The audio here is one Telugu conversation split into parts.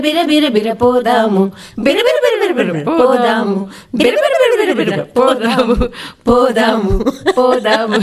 బిర బిర బిర పోదాము బిర బిర బిర బిర బిర పోదాము బిర బిర బిర బిర బిర పోదాము పోదాము పోదాము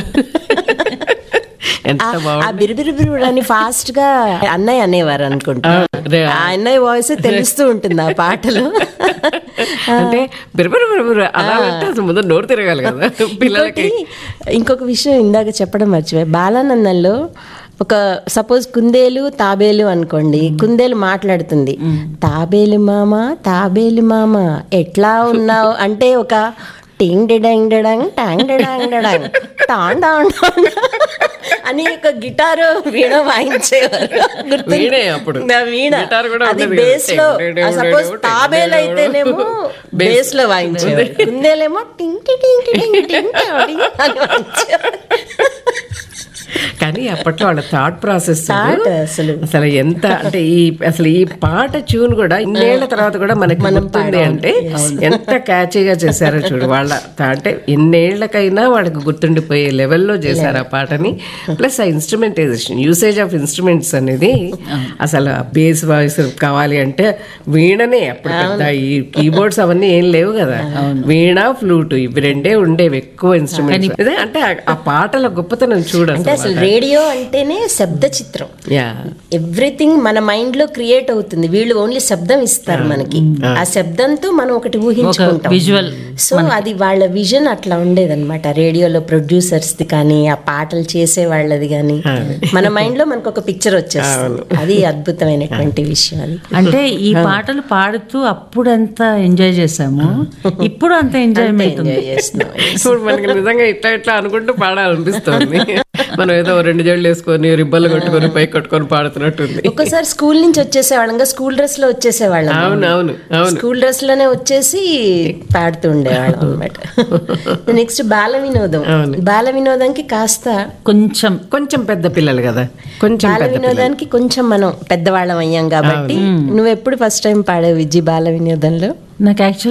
ఎంత ఆ బాగుంది బిరిబిరి బిరుడు అని ఫాస్ట్ గా అన్నయ్య అనేవారు అనుకుంటా అదే. ఆ అన్నయ్య వాయిస్ తెలుస్తూ ఉంటుంది ఆ పాటలో అంటే బిరబిర బిరబిర అలా అంటే అసలు ముందు నోరు తిరగాలి కదా పిల్లలకి ఇంకోటి, ఇంకొక విషయం ఇందాక చెప్పడం మర్చిపోయి బాలానందంలో ఒక సపోజ్ కుందేలు తాబేలు అనుకోండి కుందేలు మాట్లాడుతుంది తాబేలు మామ తాబేలు మామ ఎట్లా ఉన్నావు అంటే ఒక టింగ్ డిడంగ్ డిడంగ్ టాంగ్ డిడంగ్ డిడంగ్ టాన్ టాన్ టాన్ అని ఒక గిటారు వీణ వాయించేవారు గుర్తుందా? వీణే అప్పుడు. నా వీణ గిటార్ కూడా అది ఉండేది కదా. బేస్ లో టింగ్ డిడంగ్ సపోజ్ డిడంగ్ తాబేలు డిడంగ్ అయితేనేమో బేస్. బేస్ లో వాయించేవారు కుందేలేమో టింగ్ టి టింగ్ టి టింగ్ టింగ్ టి అని వాయించేవారు కానీ అప్పట్లో వాళ్ళ థాట్ ప్రాసెస్ Thought అసలు. అసలు ఎంత అంటే ఈ అసలు ఈ పాట ట్యూన్ కూడా ఇన్నేళ్ల తర్వాత కూడా మనకి గుర్తుంది అంటే ఎంత క్యాచీగా చేశారో చూడు వాళ్ళ తా- అంటే ఎన్నేళ్లకైనా వాళ్ళకి గుర్తుండిపోయే లెవెల్లో చేశారు ఆ పాటని ప్లస్ ఆ ఇన్స్ట్రుమెంటైజేషన్ యూసేజ్ ఆఫ్ ఇన్స్ట్రుమెంట్స్ అనేది అసలు బేస్ వాయిస్ కావాలి అంటే వీణనే అప్పుడు పెద్ద ఈ కీబోర్డ్స్ అవన్నీ ఏం లేవు కదా వీణ ఫ్లూట్ ఇవి రెండే ఉండేవి ఎక్కువ ఇన్స్ట్రుమెంట్స్ అదే అంటే ఆ- ఆ పాటల గొప్పతనం చూడు అంటే అసలు రేడియో అంటేనే శబ్ద చిత్రం యా ఎవ్రీథింగ్ మన మైండ్ లో క్రియేట్ అవుతుంది వీళ్ళు ఓన్లీ శబ్దం ఇస్తారు మనకి ఆ శబ్దంతో మనం ఒకటి ఊహించుకుంటాం విజువల్ సో అది వాళ్ళ విజన్ అట్లా ఉండేదన్నమాట రేడియోలో ప్రొడ్యూసర్స్ ది కానీ ఆ పాటలు చేసే వాళ్ళది కానీ మన మైండ్ లో మనకు ఒక పిక్చర్ వచ్చేస్తుంది అది అద్భుతమైనటువంటి విషయం అది అంటే ఈ పాటలు పాడుతూ అప్పుడు ఎంత ఎంజాయ్ చేసాము ఇప్పుడు అంత ఎంజాయ్మెంట్ ఉంది ఎంజాయ్ చేస్తున్నాం ఇప్పుడు మనకి నిజంగా ఇట్లా ఇట్లా అనుకుంటూ పాడాలనిపిస్తుంది మనం ఏదో రెండు జళ్ళు వేసుకొని రిబ్బలు కొట్టుకొని పై కొట్టుకొని పాడుతున్నట్టుంది ఒక్కసారి స్కూల్ నుంచి వచ్చేసేవాళ్ళం స్కూల్ డ్రెస్ లో వచ్చేసేవాళ్ళం అవును అవును అవును స్కూల్ డ్రెస్ లోనే వచ్చేసి పాడుతూ ఉండేవాళ్ళం అనమాట నెక్స్ట్ బాల వినోదం బాల వినోదంకి కాస్త కొంచెం కొంచెం పెద్ద పిల్లలు కదా కొంచెం బాల పెద్ద పిల్లలు వినోదానికి కొంచెం మనం పెద్దవాళ్ళం అయ్యాం కాబట్టి నువ్వు ఎప్పుడు ఫస్ట్ టైం పాడావు విజి బాల వినోదంలో నాకు యాక్చువల్